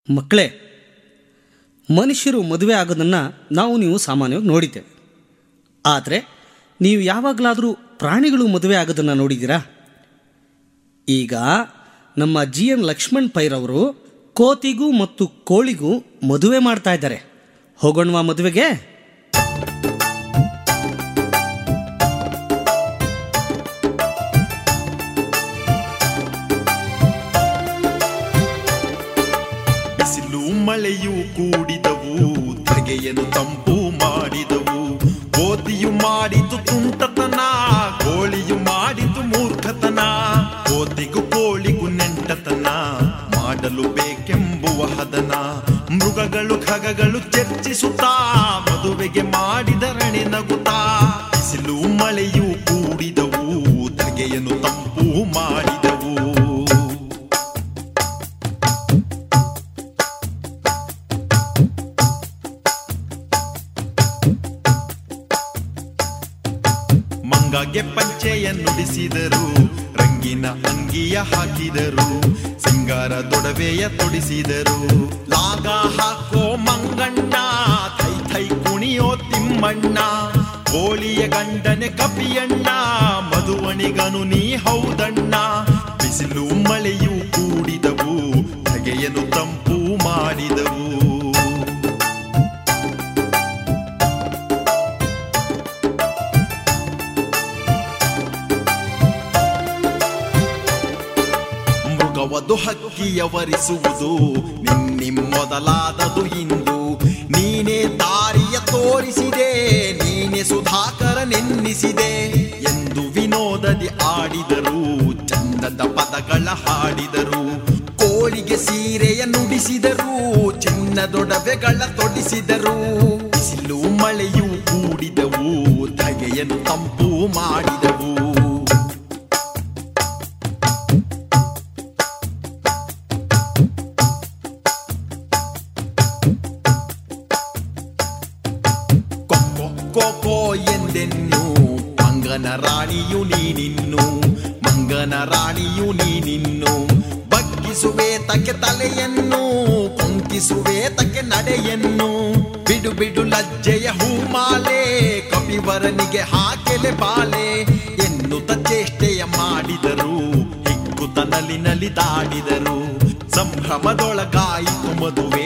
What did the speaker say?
ಮಕ್ಕಳೇ ಮನುಷ್ಯರು ಮದುವೆ ಆಗೋದನ್ನು ನಾವು ನೀವು ಸಾಮಾನ್ಯವಾಗಿ ನೋಡಿದ್ದೇವೆ ಆದರೆ ನೀವು ಯಾವಾಗಲಾದರೂ ಪ್ರಾಣಿಗಳು ಮದುವೆ ಆಗೋದನ್ನು ನೋಡಿದ್ದೀರಾ ಈಗ ನಮ್ಮ ಜಿ ಎನ್ ಲಕ್ಷ್ಮಣ್ ಪೈರವರು ಕೋತಿಗೂ ಮತ್ತು ಕೋಳಿಗೂ ಮದುವೆ ಮಾಡ್ತಾ ಇದ್ದಾರೆ ಹೋಗೋಣವಾ ಮದುವೆಗೆ ಬಿಸಿಲು ಮಳೆಯು ಕೂಡಿದವು ಧಗೆಯನ್ನು ತಂಪು ಮಾಡಿದವು ಕೋತಿಯು ಮಾಡಿತು ತುಂಟತನ ಕೋಳಿಯು ಮಾಡಿತು ಮೂರ್ಖತನ ಕೋತಿಗೂ ಕೋಳಿಗೂ ನೆಂಟತನ ಮಾಡಲು ಬೇಕೆಂಬುವ ಹದನ ಮೃಗಗಳು ಖಗಗಳು ಚರ್ಚಿಸುತ್ತಾ ಮದುವೆಗೆ ಮಾಡಿದರಣೆ ನಗುತ್ತಾ ಬಿಸಿಲು ಮಳೆಯು ಕೂಡಿದವು ಧಗೆಯನ್ನು ತಂಪು ಮಾಡಿದವು ಮಂಗಗೆ ಪಂಚೆಯ ನುಡಿಸಿದರು ರಂಗಿನ ಅಂಗಿಯ ಹಾಕಿದರು ಸಿಂಗಾರ ದೊಡವೆಯ ತೊಡಿಸಿದರು ಲಾಗ ಹಾಕೋ ಮಂಗಣ್ಣ ಥೈ ಥೈ ಕುಣಿಯೋ ತಿಮ್ಮಣ್ಣ ಕೋಳಿಯ ಗಂಡನೆ ಕಪಿಯಣ್ಣ ಮಧುವಣಿಗನು ನೀ ಹೌದಣ್ಣ ಬಿಸಿಲು ಮಳೆಯು ಕೂಡಿದವು ಧಗೆಯನ್ನು ತಂಪು ಮಾಡಿದವು ಮೃಗವದು ಹಕ್ಕಿಯ ವರಿಸುವುದು ನಿನ್ನಿ ಮೊದಲಾದದು ಇಂದು ನೀನೇ ದಾರಿಯ ತೋರಿಸಿದೆ ನೀನೆ ಸುಧಾಕರ ನೆನ್ನಿಸಿದೆ ಎಂದು ವಿನೋದದಿ ಆಡಿದರು ಚಂದದ ಪದಗಳ ಹಾಡಿದರು ಕೋಳಿಗೆ ಸೀರೆಯ ನುಡಿಸಿದರು ಚಿನ್ನದೊಡವೆಗಳ ತೊಡಿಸಿದರು ಬಿಸಿಲು ಮಳೆಯು ಕೂಡಿದವು ಧಗೆಯನ್ನು ತಂಪು ಮಾಡಿದವು ಕೊಕ್ಕೊ ಕೋಕೋ ಎಂದೆನ್ನು ಮಂಗನ ರಾಣಿಯು ನೀನಿನ್ನು ಮಂಗನ ರಾಣಿಯು ನೀನಿನ್ನು ಬಗ್ಗಿಸುವೆ ತಕ್ಕೆ ತಲೆಯನ್ನು ಕೊಂಕಿಸುವೆ ತಕ್ಕೆ ನಡೆಯನ್ನು ಬಿಡು ಬಿಡು ಲಜ್ಜೆಯ ಹೂಮಾಲೆ ಕಪಿವರನಿಗೆ ಹಾಕೆಲೆ ಬಾಲೆ ಎನ್ನುತ್ತ ಚೇಷ್ಟೆಯ ಮಾಡಿದರು ಹಿಗ್ಗುತ್ತ ನಲಿ ನಲಿ ದಾಡಿದರು ಸಂಭ್ರಮದೊಳಗಾಯಿತು ಮದುವೆ